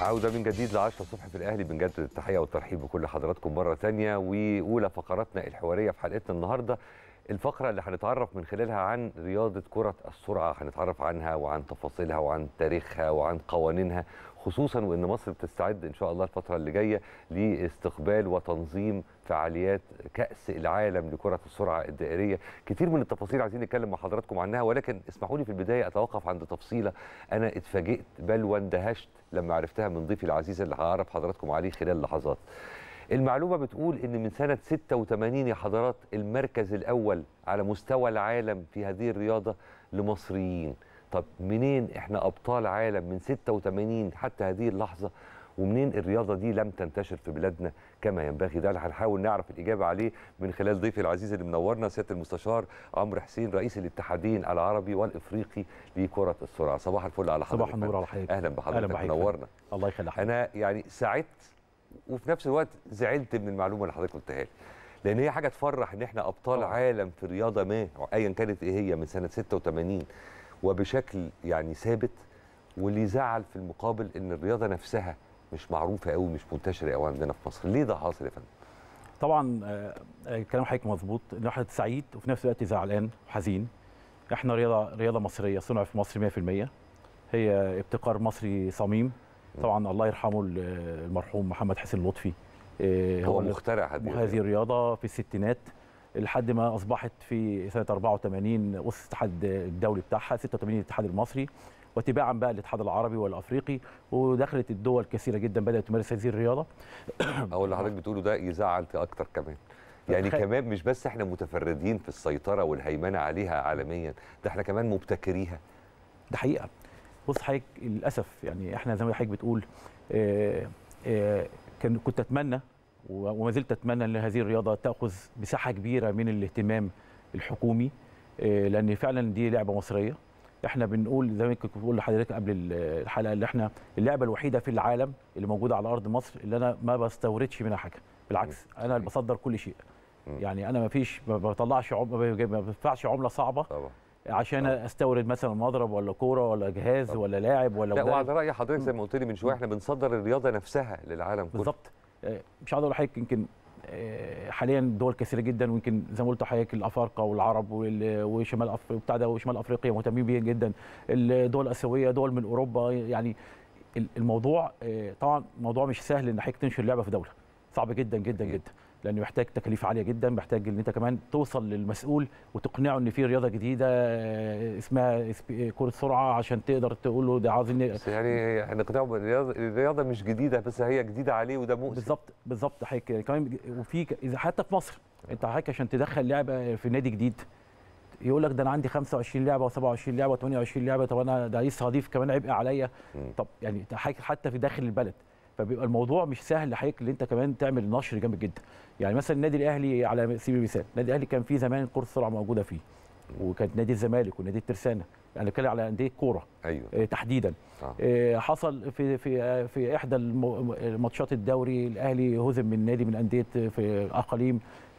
عودة من جديد ل 10 الصبح في الأهلي بنجدد التحية والترحيب بكل حضراتكم مرة تانية وأولى فقراتنا الحوارية في حلقتنا النهاردة الفقرة اللي هنتعرف من خلالها عن رياضة كرة السرعة هنتعرف عنها وعن تفاصيلها وعن تاريخها وعن قوانينها خصوصا وان مصر بتستعد ان شاء الله الفتره اللي جايه لاستقبال وتنظيم فعاليات كاس العالم لكره السرعه الدائريه كتير من التفاصيل عايزين نتكلم مع حضراتكم عنها ولكن اسمحوا لي في البدايه اتوقف عند تفصيله انا اتفاجئت بل واندهشت لما عرفتها من ضيفي العزيز اللي هعرف حضراتكم عليه خلال لحظات المعلومه بتقول ان من سنه 86 يا حضرات المركز الاول على مستوى العالم في هذه الرياضه لمصريين طب منين احنا ابطال عالم من 86 حتى هذه اللحظه ومنين الرياضه دي لم تنتشر في بلادنا كما ينبغي ده اللي هنحاول نعرف الاجابه عليه من خلال ضيفي العزيز اللي منورنا سياده المستشار عمرو حسين رئيس الاتحادين العربي والافريقي لكره السرعه صباح الفل على حضرتك صباح النور على حضرتك اهلا بحضرتك منورنا الله يخليك انا يعني سعدت وفي نفس الوقت زعلت من المعلومه اللي حضرتك قلتها لي لان هي حاجه تفرح ان احنا ابطال طبعا. عالم في رياضه ما ايا كانت ايه هي من سنه 86 وبشكل يعني ثابت واللي يزعل في المقابل ان الرياضه نفسها مش معروفه قوي مش منتشره قوي عندنا في مصر ليه ده حاصل يا فندم طبعا آه، آه، كلام حضرتك مظبوط الواحد سعيد وفي نفس الوقت زعلان وحزين احنا رياضه رياضه مصريه صنع في مصر 100% هي ابتكار مصري صميم طبعا الله يرحمه ال- المرحوم محمد حسين لطفي آه، هو اللي مخترع هذه هذه الرياضه في الستينات لحد ما اصبحت في سنه 84 اسس الاتحاد الدولي بتاعها 86 الاتحاد المصري وتباعا بقى الاتحاد العربي والافريقي ودخلت الدول كثيره جدا بدات تمارس هذه الرياضه او اللي حضرتك بتقوله ده يزعل اكتر كمان يعني تخيل. كمان مش بس احنا متفردين في السيطره والهيمنه عليها عالميا ده احنا كمان مبتكريها ده حقيقه بص حضرتك للاسف يعني احنا زي ما حضرتك بتقول آه، آه، كان كنت اتمنى و- وما زلت اتمنى ان هذه الرياضه تاخذ مساحه كبيره من الاهتمام الحكومي آه، لان فعلا دي لعبه مصريه احنا بنقول زي ما كنت بقول لحضرتك قبل ال- الحلقه اللي احنا اللعبه الوحيده في العالم اللي موجوده على ارض مصر اللي انا ما بستوردش منها حاجه بالعكس انا اللي بصدر كل شيء مم. يعني انا ما فيش ما بطلعش عم- ما بجيب- ما بدفعش عمله صعبه طبعا عشان استورد مثلا مضرب ولا كوره ولا جهاز طبعا. ولا لاعب ولا لا مدرب. وعلى راي حضرتك زي ما قلت لي من شويه احنا بنصدر الرياضه نفسها للعالم كله بالظبط آه، مش عايز اقول لحضرتك يمكن آه، حاليا دول كثيره جدا ويمكن زي ما قلت لحضرتك الافارقه والعرب وال- وشمال أف... بتاع ده وشمال افريقيا مهتمين بيه جدا الدول الاسيويه دول من اوروبا يعني ال- الموضوع آه، طبعا موضوع مش سهل ان حضرتك تنشر لعبه في دوله صعب جدا جدا أكيد. جدا لانه محتاج تكاليف عاليه جدا محتاج ان انت كمان توصل للمسؤول وتقنعه ان في رياضه جديده آه، اسمها اسب- كره سرعه عشان تقدر تقول له ده عاوزين بس يعني هنقنعه بالرياضه الرياضه مش جديده بس هي جديده عليه وده مؤسف بالظبط بالظبط حضرتك كمان بج- وفي ك- اذا حتى في مصر انت حضرتك عشان تدخل لعبه في نادي جديد يقول لك ده انا عندي 25 لعبه و27 لعبه و28 لعبه طب انا ده لسه هضيف كمان عبء عليا مم. طب يعني حضرتك حتى في داخل البلد فبيبقى الموضوع مش سهل لحضرتك ان انت كمان تعمل نشر جامد جدا يعني مثلا النادي الاهلي على سبيل المثال النادي الاهلي كان فيه زمان كره السرعه موجوده فيه وكانت نادي الزمالك ونادي الترسانه يعني بتكلم على انديه كوره ايوه آه، تحديدا آه. آه، حصل في في آه، في احدى الم- ماتشات الدوري الاهلي هزم من نادي من انديه في الاقاليم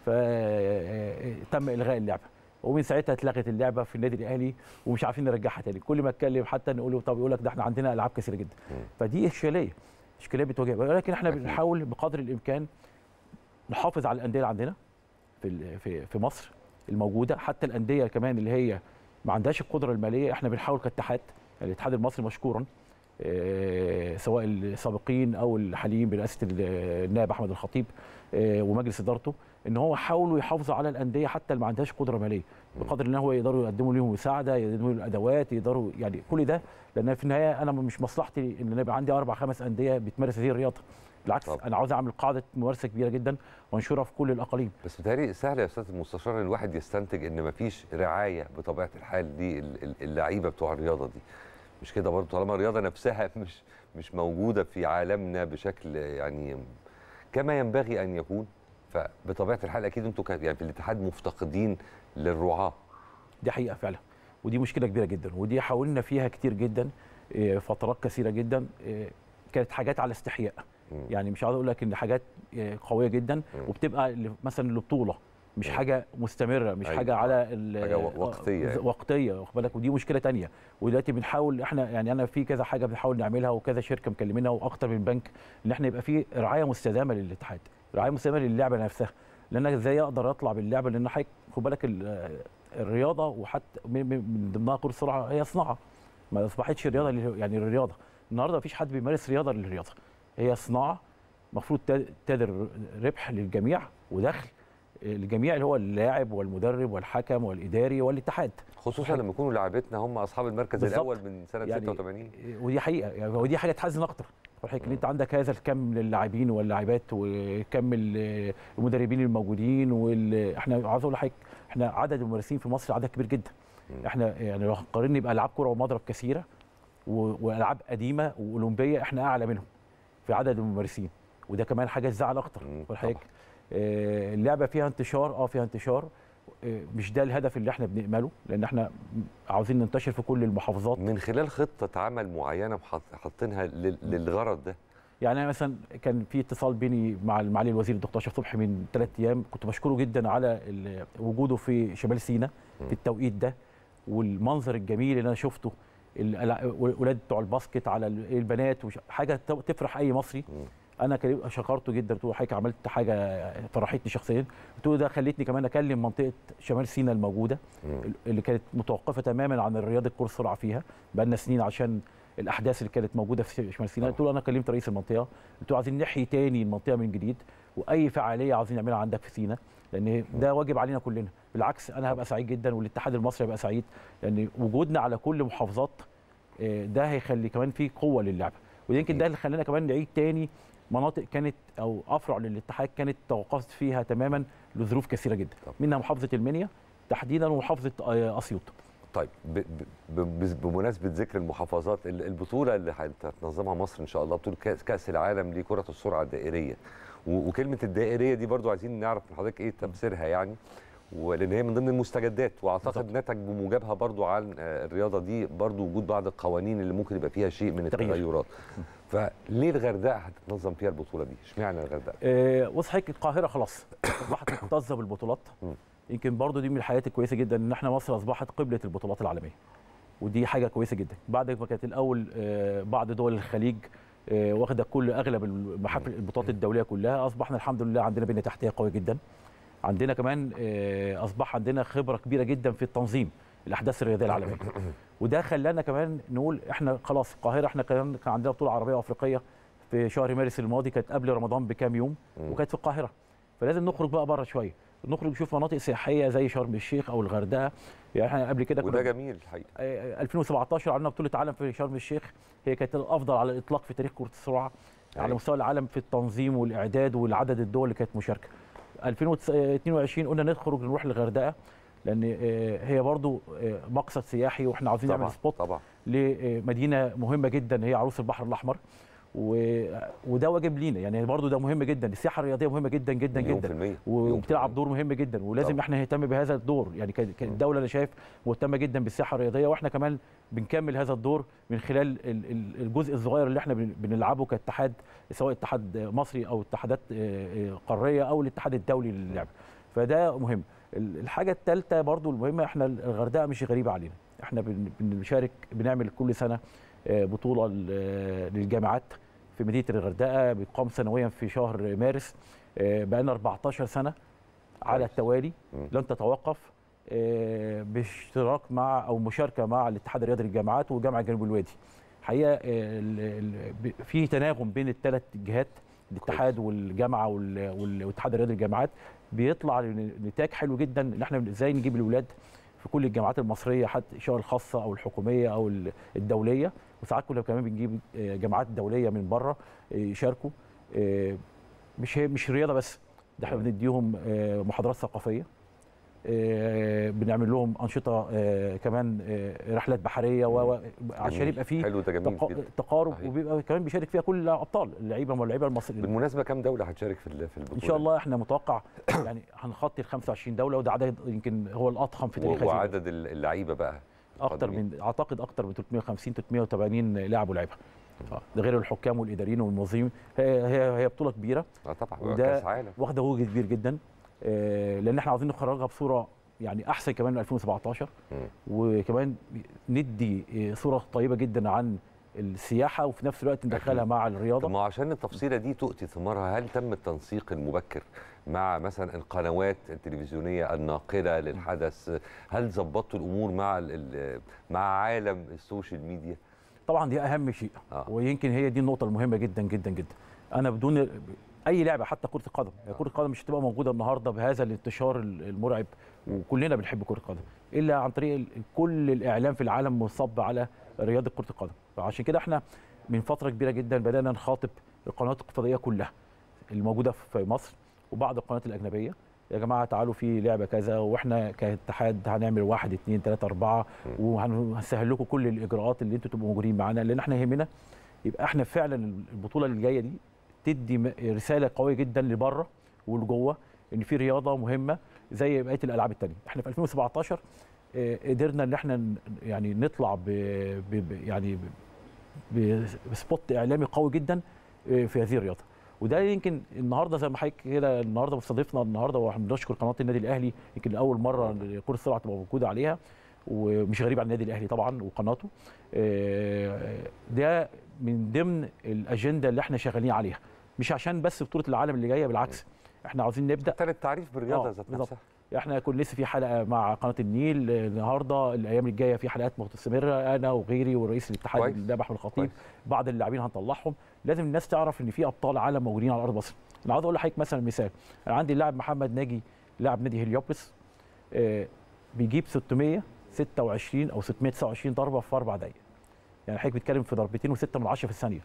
فتم الغاء اللعبه ومن ساعتها اتلغت اللعبه في النادي الاهلي ومش عارفين نرجعها تاني كل ما اتكلم حتى نقول له طب يقول لك ده احنا عندنا العاب كثيره جدا مم. فدي اشكاليه اشكاليه بتواجه ولكن احنا أكيد. بنحاول بقدر الامكان نحافظ على الانديه اللي عندنا في ال- في في مصر الموجوده حتى الانديه كمان اللي هي ما عندهاش القدره الماليه احنا بنحاول كاتحاد يعني الاتحاد المصري مشكورا آه، سواء السابقين او الحاليين برئاسه ال- النائب احمد الخطيب آه، ومجلس ادارته ان هو حاولوا يحافظوا على الانديه حتى اللي ما عندهاش قدره ماليه بقدر ان هو يقدروا يقدموا لهم مساعده يقدموا لهم الادوات يقدروا يعني كل ده لان في النهايه انا مش مصلحتي ان يبقى عندي اربع خمس انديه بتمارس هذه الرياضه بالعكس طبعا. انا عاوز اعمل قاعده ممارسه كبيره جدا وانشرها في كل الاقاليم بس بتهيألي سهل يا استاذ المستشار ان الواحد يستنتج ان مفيش رعايه بطبيعه الحال للعيبه بتوع الرياضه دي مش كده برضه طالما الرياضه نفسها مش مش موجوده في عالمنا بشكل يعني كما ينبغي ان يكون فبطبيعه الحال اكيد انتوا ك- يعني في الاتحاد مفتقدين للرعاه دي حقيقه فعلا ودي مشكله كبيره جدا ودي حاولنا فيها كتير جدا إيه، فترات كثيره جدا إيه، كانت حاجات على استحياء مم. يعني مش عاوز اقول لك ان حاجات إيه، قويه جدا وبتبقى ل- مثلا لبطوله مش مم. حاجه مستمره مش أيوة. حاجه على ال- حاجة و- وقتية يعني. وقتيه واخد بالك ودي مشكله تانية ودلوقتي بنحاول احنا يعني انا في كذا حاجه بنحاول نعملها وكذا شركه مكلمينها واكتر من بنك ان احنا يبقى في رعايه مستدامه للاتحاد رعايه مستدامه للعبه نفسها لان أنا ازاي اقدر اطلع باللعبه لان حضرتك خد بالك ال- الرياضه وحتى من من- من ضمنها كره السرعه هي صناعه ما اصبحتش رياضه لل- يعني الرياضه النهارده مفيش حد بيمارس رياضه للرياضه هي صناعه المفروض تدر ربح للجميع ودخل للجميع اللي هو اللاعب والمدرب والحكم والاداري والاتحاد خصوصا لما يكونوا لاعبتنا هم اصحاب المركز بالظبط. الاول من سنه يعني 86 ودي حقيقه يعني ودي حاجه تحزن اكتر حضرتك ان انت عندك هذا الكم من اللاعبين واللاعبات وكم ال- المدربين الموجودين وال... احنا عاوز اقول لحضرتك احنا عدد الممارسين في مصر عدد كبير جدا مم. احنا يعني لو قارني بالعاب كره ومضرب كثيره و... والعاب قديمه واولمبيه احنا اعلى منهم في عدد الممارسين وده كمان حاجه تزعل اكتر مم، حضرتك طبعاً. آه، اللعبه فيها انتشار اه فيها انتشار آه، مش ده الهدف اللي احنا بنأمله لان احنا عاوزين ننتشر في كل المحافظات من خلال خطه عمل معينه محط- حاطينها لل- للغرض ده يعني أنا مثلا كان في اتصال بيني مع معالي الوزير الدكتور اشرف صبحي من ثلاث ايام كنت بشكره جدا على ال- وجوده في شمال سيناء مم. في التوقيت ده والمنظر الجميل اللي انا شفته الاولاد بتوع الباسكت على ال- البنات وش- حاجه ت- تفرح اي مصري مم. انا كان شكرته جدا قلت له حضرتك عملت حاجه فرحتني شخصيا قلت له ده خلتني كمان اكلم منطقه شمال سيناء الموجوده مم. اللي كانت متوقفه تماما عن الرياضه كره السرعه فيها بقالنا سنين عشان الاحداث اللي كانت موجوده في شمال سيناء قلت له انا كلمت رئيس المنطقه قلت له عايزين نحيي تاني المنطقه من جديد واي فعاليه عاوزين نعملها عندك في سيناء لان ده واجب علينا كلنا بالعكس انا هبقى سعيد جدا والاتحاد المصري هيبقى سعيد لان وجودنا على كل محافظات آه، ده هيخلي كمان في قوه للعبه ويمكن ده اللي خلانا كمان نعيد تاني مناطق كانت او افرع للاتحاد كانت توقفت فيها تماما لظروف كثيره جدا طب. منها محافظه المنيا تحديدا ومحافظه آه، اسيوط طيب ب- ب- ب- بمناسبه ذكر المحافظات ال- البطوله اللي هتنظمها مصر ان شاء الله بطوله كاس كاس العالم لكره السرعه الدائريه و- وكلمه الدائريه دي برضو عايزين نعرف من حضرتك ايه تفسيرها يعني ولان هي من ضمن المستجدات واعتقد بالظبط. نتج بموجبها برضو عن آه، الرياضه دي برضو وجود بعض القوانين اللي ممكن يبقى فيها شيء من تغيير. التغيرات فليه الغردقه هتتنظم فيها البطوله دي اشمعنى الغردقه آه، بص حضرتك القاهره خلاص اصبحت مكتظه بالبطولات مم. يمكن برضو دي من الحاجات الكويسه جدا ان احنا مصر اصبحت قبله البطولات العالميه ودي حاجه كويسه جدا بعد ما كانت الاول آه، بعض دول الخليج آه، واخده كل اغلب المحافل البطولات الدوليه كلها اصبحنا الحمد لله عندنا بنيه تحتيه قويه جدا عندنا كمان آه، اصبح عندنا خبره كبيره جدا في التنظيم الاحداث الرياضيه العالميه وده خلانا كمان نقول احنا خلاص القاهره احنا كمان كان عندنا بطوله عربيه وافريقيه في شهر مارس الماضي كانت قبل رمضان بكام يوم مم. وكانت في القاهره فلازم نخرج بقى بره شويه نخرج نشوف مناطق سياحيه زي شرم الشيخ او الغردقه يعني احنا قبل كده وده كنا جميل الحقيقه آه، 2017 عملنا بطوله عالم في شرم الشيخ هي كانت الافضل على الاطلاق في تاريخ كره السرعه على أيوة. مستوى العالم في التنظيم والاعداد والعدد الدول اللي كانت مشاركه 2022 قلنا نخرج نروح الغردقه لان آه، هي برضو آه، مقصد سياحي واحنا عاوزين طبعا نعمل سبوت طبعا لمدينه مهمه جدا هي عروس البحر الاحمر و... وده واجب لينا يعني برضو ده مهم جدا السياحه الرياضيه مهمه جدا جدا مليون جدا في المية. مليون في وبتلعب المية. دور مهم جدا ولازم طبعا. احنا نهتم بهذا الدور يعني كان كان الدوله انا شايف مهتمه جدا بالسياحه الرياضيه واحنا كمان بنكمل هذا الدور من خلال ال- ال- الجزء الصغير اللي احنا بن- بنلعبه كاتحاد سواء اتحاد مصري او اتحادات آه، آه، قاريه او الاتحاد الدولي للعب فده مهم ال- الحاجه الثالثه برضو المهمه احنا الغردقه مش غريبه علينا احنا بن- بنشارك بنعمل كل سنه آه، بطوله ل- للجامعات في مدينه الغردقه بيقام سنويا في شهر مارس آه، بقالنا 14 سنه على كويس. التوالي مم. لن تتوقف آه، باشتراك مع او مشاركه مع الاتحاد الرياضي للجامعات وجامعه جنوب الوادي حقيقه آه، ال- ال- ب- في تناغم بين الثلاث جهات الاتحاد والجامعه وال- وال- والاتحاد الرياضي للجامعات بيطلع نتاج حلو جدا ان احنا ازاي نجيب الاولاد في كل الجامعات المصريه حتى سواء الخاصه او الحكوميه او ال- الدوليه وساعات كنا كمان بنجيب آه، جامعات دوليه من بره آه، يشاركوا آه، مش هي مش رياضه بس ده احنا بنديهم آه، محاضرات ثقافيه آه، بنعمل لهم انشطه آه، كمان آه، رحلات بحريه و- و- عشان جميل. يبقى في حلو ده جميل تقا- جدا تقارب صحيح. وبيبقى كمان بيشارك فيها كل الابطال اللعيبه واللعيبه المصريين بالمناسبه كام دوله هتشارك في ال- في البطوله ان شاء الله احنا متوقع يعني هنخطي ال 25 دوله وده عدد يمكن هو الاضخم في و- تاريخ هذه وعدد ال- اللعيبه بقى اكتر من اعتقد اكتر من 350 380 لاعب ولاعيبه آه، ده غير الحكام والاداريين والمنظمين هي هي هي بطوله كبيره اه طبعا وده كاس عالم واخده وجه كبير جدا آه، لان احنا عاوزين نخرجها بصوره يعني احسن كمان من 2017 مم. وكمان ندي آه، صوره طيبه جدا عن السياحه وفي نفس الوقت ندخلها أكيد. مع طب الرياضه ما هو عشان التفصيله دي تؤتي ثمارها هل تم التنسيق المبكر مع مثلا القنوات التلفزيونيه الناقله للحدث هل ظبطتوا الامور مع ال- ال- مع عالم السوشيال ميديا طبعا دي اهم شيء آه. ويمكن هي دي النقطه المهمه جدا جدا جدا انا بدون اي لعبه حتى كره القدم هي كره القدم مش هتبقى موجوده النهارده بهذا الانتشار المرعب وكلنا بنحب كره القدم الا عن طريق ال- كل الاعلام في العالم منصب على رياضه كره القدم فعشان كده احنا من فتره كبيره جدا بدانا نخاطب القنوات الفضائيه كلها الموجوده في مصر وبعض القنوات الاجنبيه يا جماعه تعالوا في لعبه كذا واحنا كاتحاد هنعمل واحد اثنين ثلاثه اربعه وهنسهل لكم كل الاجراءات اللي انتوا تبقوا موجودين معانا لان احنا يهمنا يبقى احنا فعلا البطوله اللي جايه دي تدي م- رساله قويه جدا لبره ولجوه ان في رياضه مهمه زي بقيه الالعاب الثانيه احنا في 2017 آه، قدرنا ان احنا ن- يعني نطلع ب ب- ب- يعني ب- ب- بسبوت اعلامي قوي جدا آه، في هذه الرياضه وده يمكن النهارده زي ما حضرتك كده النهارده مستضيفنا النهارده واحنا بنشكر قناه النادي الاهلي يمكن لاول مره كره السرعه تبقى موجوده عليها ومش غريب على النادي الاهلي طبعا وقناته آه، ده من ضمن الاجنده اللي احنا شغالين عليها مش عشان بس بطوله العالم اللي جايه بالعكس احنا عاوزين نبدا حتى التعريف بالرياضه آه، ذات بالظبط. نفسها احنا كنا لسه في حلقه مع قناه النيل آه، النهارده الايام الجايه في حلقات مستمره انا وغيري ورئيس الاتحاد كويس. اللي احمد الخطيب كويس. بعض اللاعبين هنطلعهم لازم الناس تعرف ان في ابطال عالم موجودين على ارض مصر انا عاوز اقول لحضرتك مثلا مثال انا عندي اللاعب محمد ناجي لاعب نادي هليوبلس آه، بيجيب 626 او 629 ضربه في اربع دقائق يعني حضرتك بيتكلم في ضربتين وستة من عشرة في الثانيه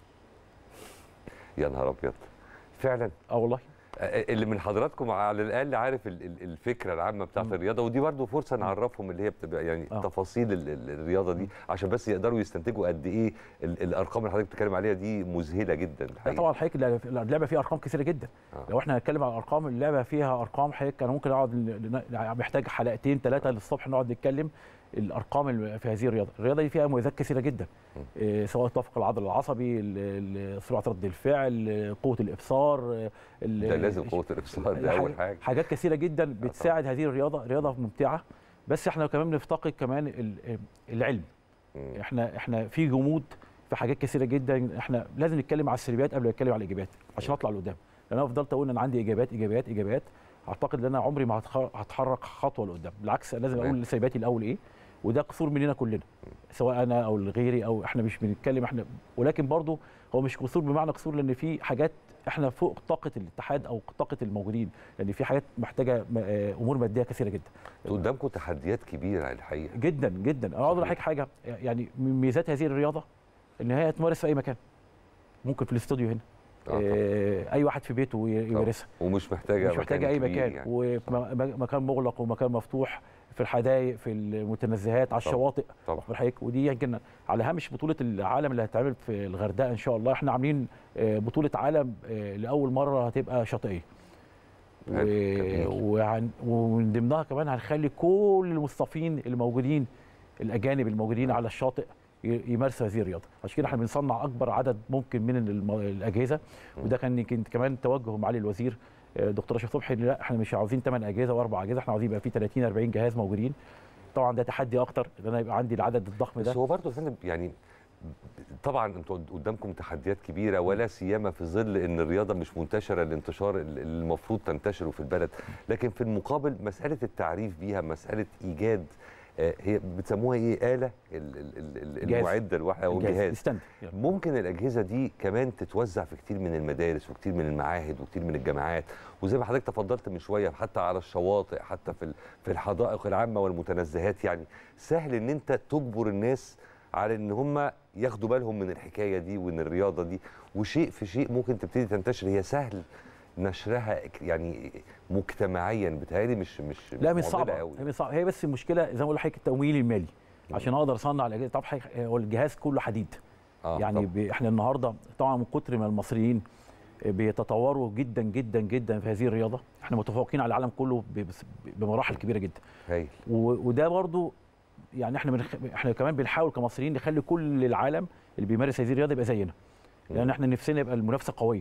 يا نهار ابيض فعلا اه والله آه، اللي من حضراتكم على الاقل عارف ال- ال- الفكره العامه بتاعت مم. الرياضه ودي برضو فرصه نعرفهم اللي هي بتبقى يعني آه. تفاصيل ال- ال- الرياضه دي عشان بس يقدروا يستنتجوا قد ايه ال- الارقام اللي حضرتك بتتكلم عليها دي مذهله جدا لا الحقيقه طبعا حضرتك اللعبه فيها ارقام كثيره جدا آه. لو احنا هنتكلم على الارقام اللعبه فيها ارقام حضرتك انا ممكن اقعد ن- ن- محتاج حلقتين ثلاثه للصبح نقعد نتكلم الارقام اللي في هذه الرياضه الرياضه دي فيها مميزات كثيره جدا م. إيه، سواء توافق العضل العصبي ال- ال- سرعه رد الفعل قوه الابصار ال- ده لازم قوه الابصار ده اول حاجه حاجات كثيره جدا بتساعد هذه الرياضه رياضه ممتعه بس احنا كمان بنفتقد كمان ال- العلم مم. احنا احنا في جمود في حاجات كثيره جدا احنا لازم نتكلم على السلبيات قبل ما نتكلم على الايجابيات عشان اطلع لقدام لان انا فضلت اقول ان انا عندي ايجابيات ايجابيات ايجابيات اعتقد ان انا عمري ما هتخ- هتحرك خطوه لقدام بالعكس أنا لازم تمام. اقول سلبياتي الاول ايه وده قصور مننا كلنا سواء انا او غيري او احنا مش بنتكلم احنا ولكن برضو هو مش قصور بمعنى قصور لان في حاجات احنا فوق طاقه الاتحاد او طاقه الموجودين لان في حاجات محتاجه م- آه، امور ماديه كثيره جدا قدامكم تحديات كبيره الحقيقه جدا جدا انا عاوز اقول صحيح. لحضرتك حاجه يعني من ميزات هذه الرياضه ان هي تمارس في اي مكان ممكن في الاستوديو هنا آه طبعاً. آه اي واحد في بيته ي- يمارسها ومش محتاجه مش محتاجه اي كبير مكان يعني. وفي م- مكان مغلق ومكان مفتوح في الحدائق في المتنزهات على طبعاً. الشواطئ طبعا حضرتك ودي يمكن على هامش بطوله العالم اللي هتتعمل في الغردقه ان شاء الله احنا عاملين آه، بطوله عالم آه، لاول مره هتبقى شاطئيه و- حلو، جميل. وهن- ومن ضمنها كمان هنخلي كل المصطفين الموجودين الاجانب الموجودين على الشاطئ ي- يمارسوا هذه الرياضه عشان كده احنا بنصنع اكبر عدد ممكن من الم- الاجهزه وده كان يمكن كمان توجه معالي الوزير آه، دكتور اشرف صبحي إن لا احنا مش عاوزين 8 اجهزه واربع اجهزه احنا عاوزين يبقى في 30 40 جهاز موجودين طبعا ده تحدي اكتر ان انا يبقى عندي العدد الضخم بس ده هو برضه يا فندم يعني طبعا انتوا قدامكم تحديات كبيره ولا سيما في ظل ان الرياضه مش منتشره الانتشار اللي المفروض تنتشره في البلد لكن في المقابل مساله التعريف بيها مساله ايجاد آه، هي بتسموها ايه اله ال- ال- ال- ال- جهاز. المعده الواحده او الجهاز الجهاز الستاند يعني. ممكن الاجهزه دي كمان تتوزع في كتير من المدارس وكتير من المعاهد وكتير من الجامعات وزي ما حضرتك تفضلت من شويه حتى على الشواطئ حتى في ال- في الحدائق العامه والمتنزهات يعني سهل ان انت تجبر الناس على ان هم ياخدوا بالهم من الحكايه دي وان الرياضه دي وشيء في شيء ممكن تبتدي تنتشر هي سهل نشرها يعني مجتمعيا بتهيألي مش مش لا مش معضلة صعبه قوي هي مش صعبه هي بس المشكله زي ما بقول لحضرتك التمويل المالي عشان اقدر اصنع الاجهزه طبعا حضرتك- هو الجهاز كله حديد آه يعني طبعاً. ب... احنا النهارده طبعا من كتر ما المصريين بيتطوروا جدا جدا جدا في هذه الرياضه احنا متفوقين على العالم كله ب... بس- بمراحل كبيره جدا هايل و... وده برضو يعني احنا بنخ... احنا كمان بنحاول كمصريين نخلي كل العالم اللي بيمارس هذه الرياضه يبقى زينا لان احنا نفسنا يبقى المنافسه قويه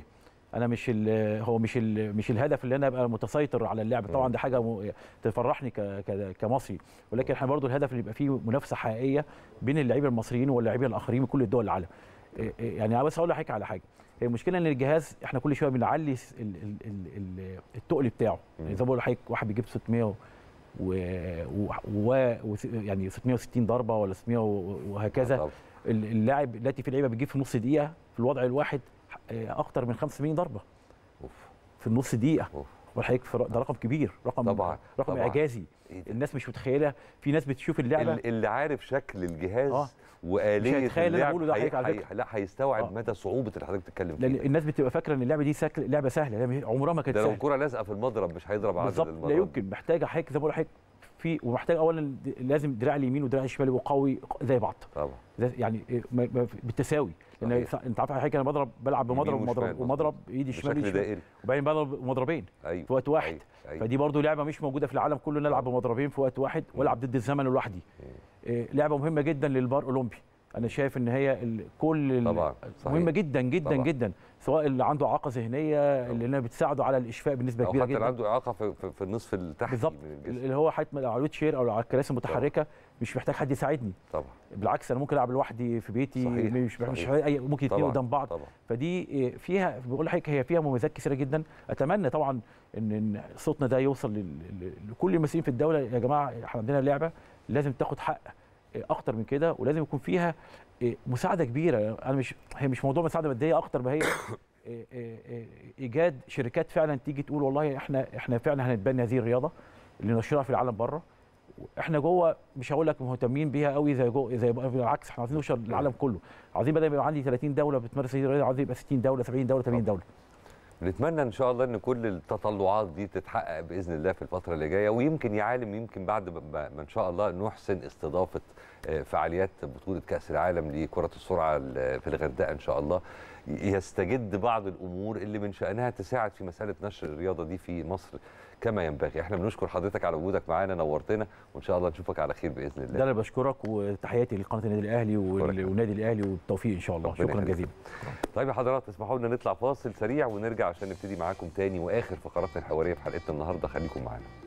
انا مش ال- هو مش ال- مش الهدف اللي انا ابقى متسيطر على اللعبه طبعا مم. دي حاجه م- تفرحني ك- ك- كمصري ولكن احنا برضو الهدف اللي يبقى فيه منافسه حقيقيه بين اللاعبين المصريين واللاعبين الاخرين من كل دول العالم إيه إيه يعني أنا بس اقول لحضرتك على حاجه هي المشكله ان الجهاز احنا كل شويه بنعلي س- ال- ال- ال- ال- التقل بتاعه يعني زي ما بقول لحضرتك واحد بيجيب 600 و و و و و يعني 660 ضربه ولا 600 و- وهكذا طبعاً. ال- اللاعب دلوقتي في لعيبه بتجيب في نص دقيقه في الوضع الواحد آه، اكتر من 85 ضربه أوف. في النص دقيقه أوف. والحقيقه في ر- ده رقم كبير رقم طبعاً، رقم طبعاً. اعجازي إيه ده؟ الناس مش متخيله في ناس بتشوف اللعبه ال- اللي عارف شكل الجهاز آه. واليه مش هيتخيل اللي أنا اللعب بقوله ده هي- حضرتك على هي- فكرة. لا هيستوعب آه. مدى صعوبه اللي حضرتك بتتكلم لان فيه الناس بتبقى فاكره ان اللعبه دي سكل لعبه سهله لا، عمرها ما كانت ده لو سهله الكره لازقه في المضرب مش هيضرب عدد بالظبط المرات لا يمكن محتاجه حضرتك زي ما بقول لحضرتك في ومحتاج اولا د- لازم دراع اليمين ودراع الشمال يبقوا قوي زي بعض طبعا زي- يعني إيه، ما- ما- بالتساوي لان صحيح. انت عارف حضرتك انا بضرب بلعب يمين بمضرب وشمال، ومضرب مظبوط. ومضرب ايدي الشمال بشكل ايدي الشمال دائري وبعدين بضرب مضربين ايوه في وقت واحد أيوة. أيوة. فدي برضو لعبه مش موجوده في العالم كله نلعب بمضربين في وقت واحد والعب ضد الزمن لوحدي إيه، لعبه مهمه جدا للبار اولمبي انا شايف ان هي ال- كل ال- طبعا صحيح. مهمه جدا جدا طبعاً. جدا سواء اللي عنده اعاقه ذهنيه اللي انها بتساعده على الاشفاء بنسبه او كبيره حتى اللي جدا عنده اعاقه في, في, في النصف التحتي بالظبط من الجسم اللي هو حتى لو على الويت شير او على الكراسي المتحركه مش محتاج حد يساعدني طبعا بالعكس انا ممكن العب لوحدي في بيتي صحيح، مش مش صحيح. محتاج أي- ممكن اتنين طبعا قدام بعض طبعا فدي إيه، فيها بقول لحضرتك هي فيها مميزات كثيره جدا اتمنى طبعا ان إن صوتنا ده يوصل لل- لل- لكل المسؤولين في الدوله يا جماعه احنا عندنا لعبه لازم تاخد حق إيه، اكتر من كده ولازم يكون فيها إيه، مساعده كبيره انا مش هي مش موضوع مساعده ماديه اكتر ما هي إيه، إيه، إيه، ايجاد شركات فعلا تيجي تقول والله احنا احنا فعلا هنتبني هذه الرياضه اللي نشرها في العالم بره احنا جوه مش هقول لك مهتمين بيها قوي زي جوه زي بالعكس احنا عايزين نوصل للعالم كله عايزين بدل ما يبقى عندي 30 دوله بتمارس هذه الرياضه عايزين يبقى 60 دوله 70 دوله 80 دوله بنتمنى ان شاء الله ان كل التطلعات دي تتحقق باذن الله في الفتره اللي جايه ويمكن يا عالم يمكن بعد ما- ما ما ان شاء الله نحسن استضافه آه، فعاليات بطوله كاس العالم لكره السرعه ال- في الغردقه ان شاء الله ي- يستجد بعض الامور اللي من شانها تساعد في مساله نشر الرياضه دي في مصر كما ينبغي احنا بنشكر حضرتك على وجودك معانا نورتنا وان شاء الله نشوفك على خير باذن ده الله انا بشكرك وتحياتي لقناه النادي الاهلي وال- شكراً. والنادي الاهلي والتوفيق ان شاء الله ربنا شكرا يخليك. جزيلا طيب يا حضرات اسمحوا لنا نطلع فاصل سريع ونرجع عشان نبتدي معاكم تاني واخر فقراتنا الحواريه في حلقتنا النهارده خليكم معانا